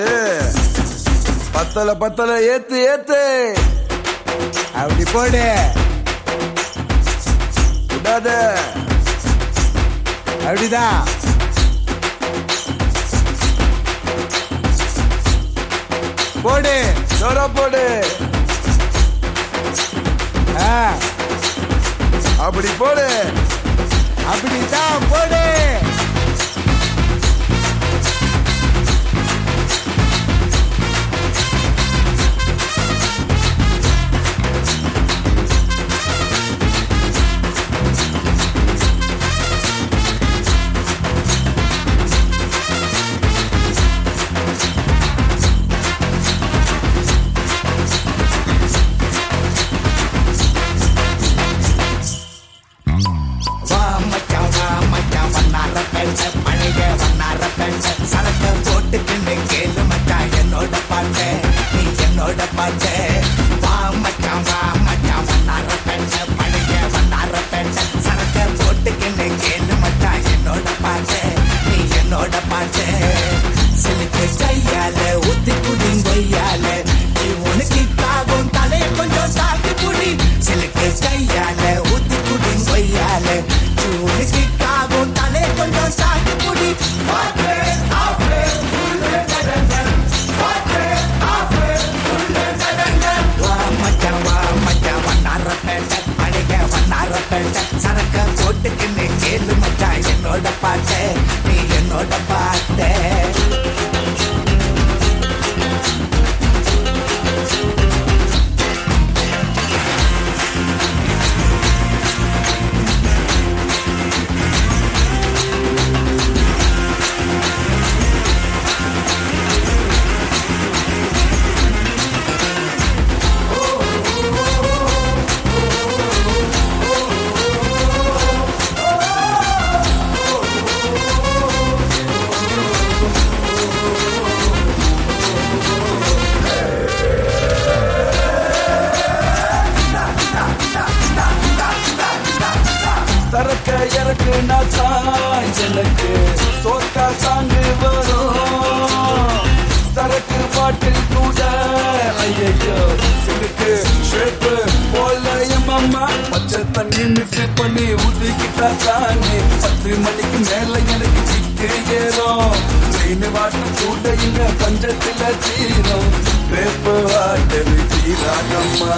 பத்தல பத்தல ஏத்து ஏத்து அப்படி போடு விடாத அப்படிதான் போடு ஜோரா போடு ஆ, அப்படி போடு அப்படிதான் போடு வா மச்சான் வா மச்சான் வண்ணார பெண்ண பழைய வண்ணார பெண்ண சரக்க போட்டுக்கின்னு கேளு மச்சான் என்னோட பாட்டு நீ என்னோட பாட்டு வா மச்சான் வா மச்சான் வண்ணார பெண்ண பழைய வண்ணார பெண்ண சரக்க போட்டுக்கின்னு கேளு மச்சான் என்னோட பாட்டு நீ என்னோட பாட்டு சிலுக்கு கையால ஊத்தி குடி கொய்யால நீ உனக்கு காகும் தலைய கொஞ்சம் சாக்கி குடி சிலுக்கு கையால ஊத்தி குடி கொய்யால நீ உனக்கு காகும் தலைய கொஞ்சம் சாக்கி குடி பாட்டு ஆஃபே உள்ள கடங்கள் பாட்டு ஆஃபே உள்ள கடங்கள் வா மச்சான் வா மச்சான் வண்ணார பேட்டை பழைய வண்ணார பேட்டை சரக்க போட்டுக்கின்னு கேளு மச்சான் என்னோட பாட்டு நீ என்னோட பாட்டு சரக்க இறக்கு நாச்சான் எனக்கு சோக்கா சாங்கு வரும் சரக்கு பாட்டில் கூட ஐயோ சிலுக்கு ஷேப்பு போல என் அம்மா பச்சை தண்ணி மிக்ஸ் பண்ணி ஊத்திக்கிட்டா தானே பத்து மணிக்கு மேல எனக்கு சிக்கு ஏறும் ட்ரெயின் வாட்டு கூட இங்க பஞ்சத்துல தீரும் வேப்பு வாட்டு தீராகம்மா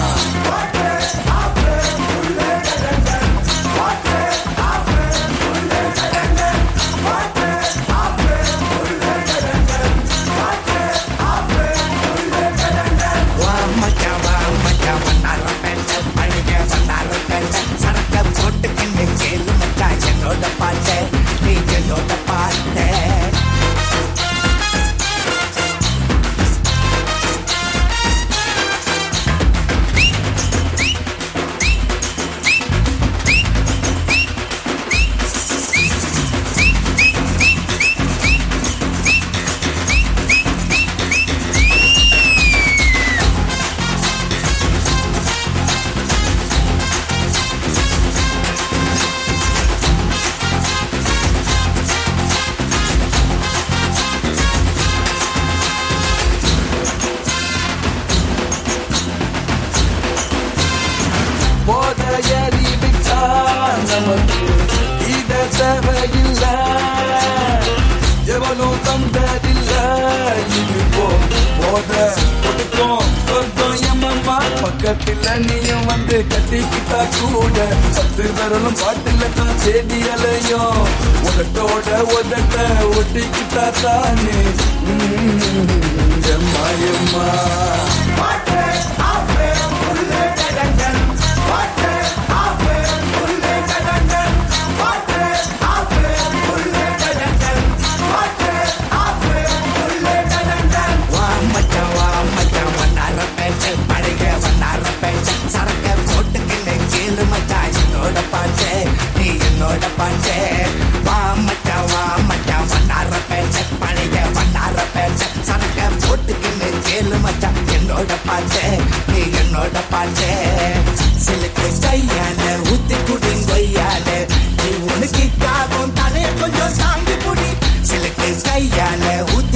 வா மச்சான் வா மச்சான் வண்ணார பேட்டை பழைய வண்ணார பேட்டை சரக்க போட்டுக்கின்னு கேளு மச்சான் என்னோட பாட்டு நீ என்னோட பாட்டு போத ஏறி விட்டா நமக்கு இத தேவையில்ல எவனும் தந்ததில்ல இது போ போத கொடுக்கும் சொர்க்கம் எம்மம்மா பக்கத்துல நீயும் வந்து கட்டிக்கிட்டா கூட பத்து விரலும் பாட்டுல தான் தேடி அலையும் உதட்டோட உதட்ட ஒட்டிக்கிட்டா தானே உம், எம்மா எம்மா வா மச்சான் வா மச்சான் வண்ணார பேட்டை பழைய வண்ணார பேட்டை சரக்க போட்டுக்கின்னு கேளு மச்சான் என்னோட பாட்டு நீ என்னோட பாட்டு வா மச்சான் வா மச்சான் வண்ணார பேட்டை பழைய வண்ணார பேட்டை சரக்க போட்டுக்கின்னு கேளு மச்சான் என்னோட பாட்டு நீ என்னோட பாட்டு சிலுக்கு கையால ஊத்தி குடி கொய்யால நீ உனக்கு காகும் தலை கொஞ்சம் சாங்கி குடி சிலுக்கு கையால ஊத்தி